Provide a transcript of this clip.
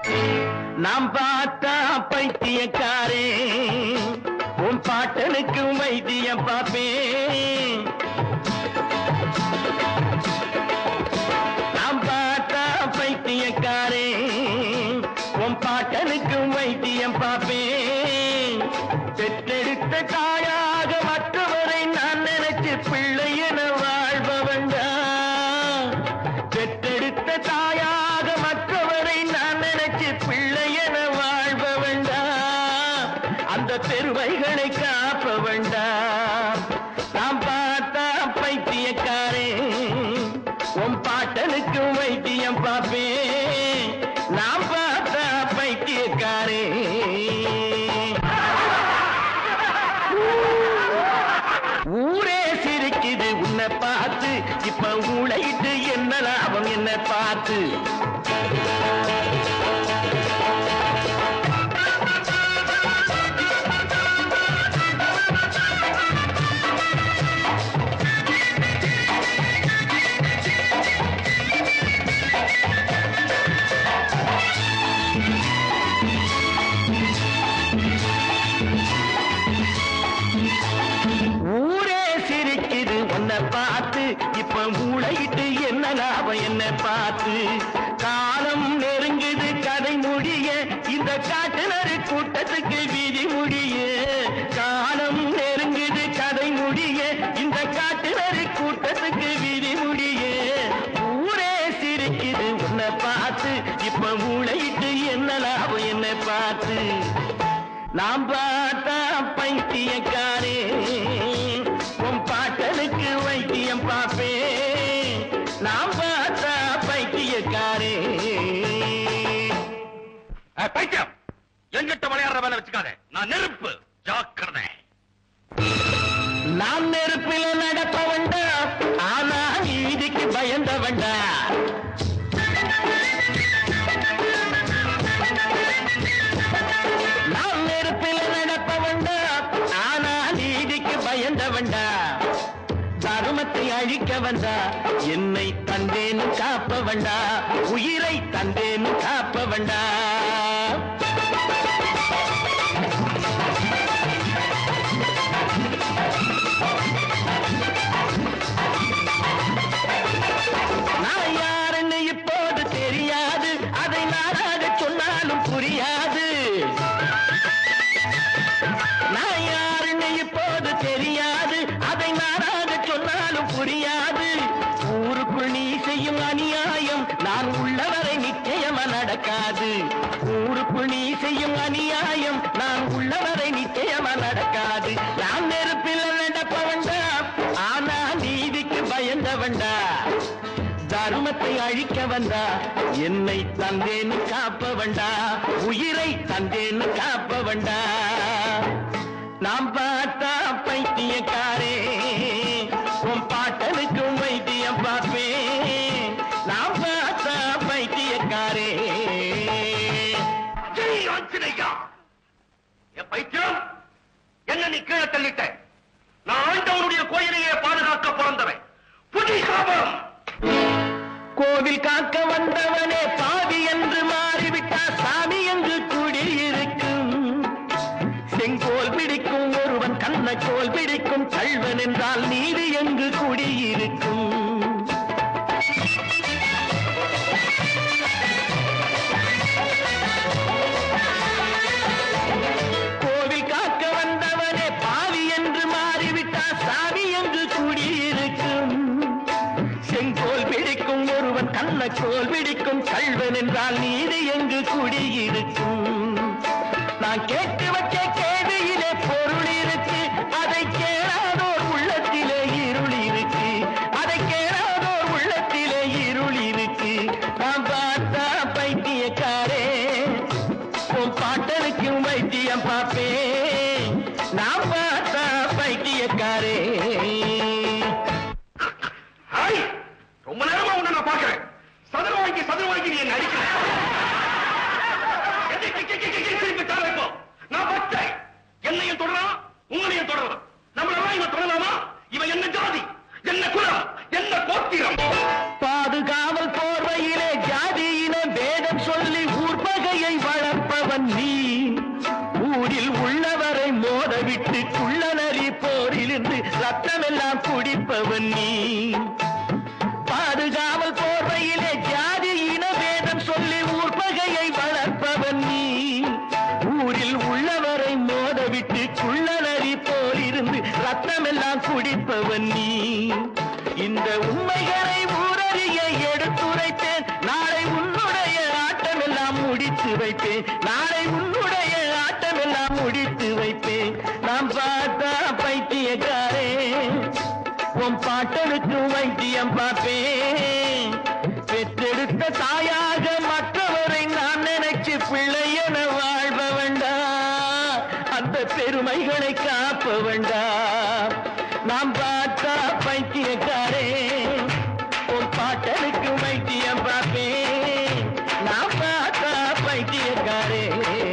நாம் பார்த்தா பைத்தியக்காரே உன் பாட்டனுக்கு வைத்தியம் பார்ப்பேன் நாம் பார்த்தா பைத்தியக்காரே உன் பாட்டனுக்கு வைத்தியம் பார்ப்பேன் பெற்றெடுத்த தாயாக மற்றவரை நான் நினைச்சு பிள்ளை என வாழ்பவன்டா பெற்றெடுத்த தாயாக மற்றவரை நான் நினைச்சு பிள்ளை என வாழ்பவன்டா அந்த பெருமைகளை காப்பவன்டா நாம் பார்த்தா பைத்தியக்காரே உன் பாட்டனுக்கு வைத்தியம் பார்ப்பேன் நாம் பார்த்தா பைத்தியக்காரே ஊரே சிரிக்குது உன்னை பார்த்து இப்ப ஊழையிட்டு என்ன லாபம் என்ன பார்த்து ஊரே சிரிக்குது உன்னை பார்த்து இப்ப மூளையிட்டு என்ன லாபம் என்ன பார்த்து காலம் நெருங்குது கதை முடிய இந்த காட்டுநரு கூட்டத்துக்கு விதி முடிய காலம் நெருங்குது கதை முடிய இந்த காட்டுநரு கூட்டத்துக்கு விதி முடிய ஊரே சிரிக்குது உன்னை பார்த்து இப்ப மூளையிட்டு என்ன லாபம் என்ன பார்த்து நாம் பார்த்தா பைத்தியக்காரே உன் பாட்டனுக்கு வைத்தியம் பார்ப்பேன் நாம் பார்த்தா பைத்தியக்காரே ஏய், பைத்தியம் எங்கிட்ட விளையாடுற வேலை வச்சுக்காத நான் நெருப்பு ஜாக்கிரதை நான் நெருப்பில நடப்பவன்டா ஆனா நீதிக்கு பயந்தவன்டா நான் நெருப்பில நடப்பவன்டா ஆனா நீதிக்கு பயந்தவன்டா தருமத்தை அழிக்க வந்தா என்னை தந்தேன்னு காப்பவன்டா உயிரை தந்தேன்னு காப்பவன்டா நான் யாருன்னு இப்போது தெரியாது அதை நானாக சொன்னாலும் புரியாது நான் யாருன்னு இப்போது தெரியாது அதை நானாக சொன்னாலும் புரியாது ஊருக்குள் நீ செய்யும் அநியாயம் நான் உள்ளவரை நிச்சயமா நடக்காது ஊருக்குள் நீ செய்யும் அநியாயம் நான் உள்ளவரை நிச்சயமா நடக்காது நான் நெருப்பில் நடப்பவன்டா ஆனா நீதிக்கு பயந்தவன்டா தர்மத்தை அழிக்க வந்தா என்னை தந்தேன்னு காப்பவன்டா உயிரை தந்தேன்னு காப்பவன்டா நாம் பார்த்தா பைத்தியக்காரே உன் பாட்டனுக்கும் வைத்தியம் பார்ப்பேன் நாம் பார்த்தா பைத்தியக்காரே ஜெய் ஆஞ்சநேயா என் பைத்தியம் என்ன நீ கீழே தள்ளிட்ட நான் ஆண்டவனுடைய கோயிலையே பாதுகாக்க பிறந்தவன் புதி சாபம் கோவில் காக்க வந்தவனே பாவி என்று மாறிவிட்டா சாமி என்று கூடியிருக்கும் செங்கோல் பிடிக்கும் ஒருவன் கண்ணக்கோல் பிடிக்கும் கள்வன் என்றால் நீதி எங்கு குடியிருக்கும் கோவில் காக்க வந்தவனே பாவி என்று மாறிவிட்டா சாமி என்று கூடியிருக்கும் செங்கோல் பிடிக்கும் ஒருவன் கண்ணக்கோல் பிடிக்கும் கள்வன் என்றால் நீதி எங்கு குடியிருக்கும் நான் கேட்டு வச்ச கேள்வியிலே பொருள் இருக்கு அதை கேளாதோர் உள்ளத்திலே இருள் இருக்கு அதை கேளாதோர் உள்ளத்திலே இருள் இருக்கு நான் பார்த்தா பைத்தியக்காரே உன் பாட்டனுக்கும் வைத்தியம் பார்ப்பேன் நான் பார்த்தா பைத்தியக்காரே ஹாய் ரொம்ப நேரமா உன்னை நான் பார்க்கிறேன் சதுர வாங்கி சதுர வாங்கி நீ என்ன அடிக்கிற எதை கி- கி- கி- கி- திருப்பி தர இப்போ நான் குடிப்பவன் நீ பாதுகாவல் போர்வையிலே ஜாதி இன வேதம் சொல்லி ஊர் பகையை வளர்ப்பவன் நீ ஊரில் உள்ளவரை மோதவிட்டு குள்ளநரி போல் இருந்து ரத்தமெல்லாம் குடிப்பவன் நீ இந்த உண்மைகளை ஊரறிய எடுத்துரைத்தேன் நாளை உன்னுடைய ஆட்டமெல்லாம் முடித்து வைப்பேன் நாளை உன்னுடைய ஆட்டமெல்லாம் முடித்து வைப்பேன் நாம் பார்த்தா பைத்தியக்காரே உன் பாட்டனுக்கு வைத்தியம் பார்ப்பேன் பெற்றெடுத்த தாயாக மற்றவரை நான் நினைச்சு பிள்ளை என வாழ்ப வேண்டாம் அந்த பெருமைகளை காப்ப வேண்டாம் நாம் பார்த்தா பைத்தியக்காரே உன் பாட்டனுக்கு வைத்தியம் பார்ப்பேன் நான் பார்த்தா பைத்தியக்காரே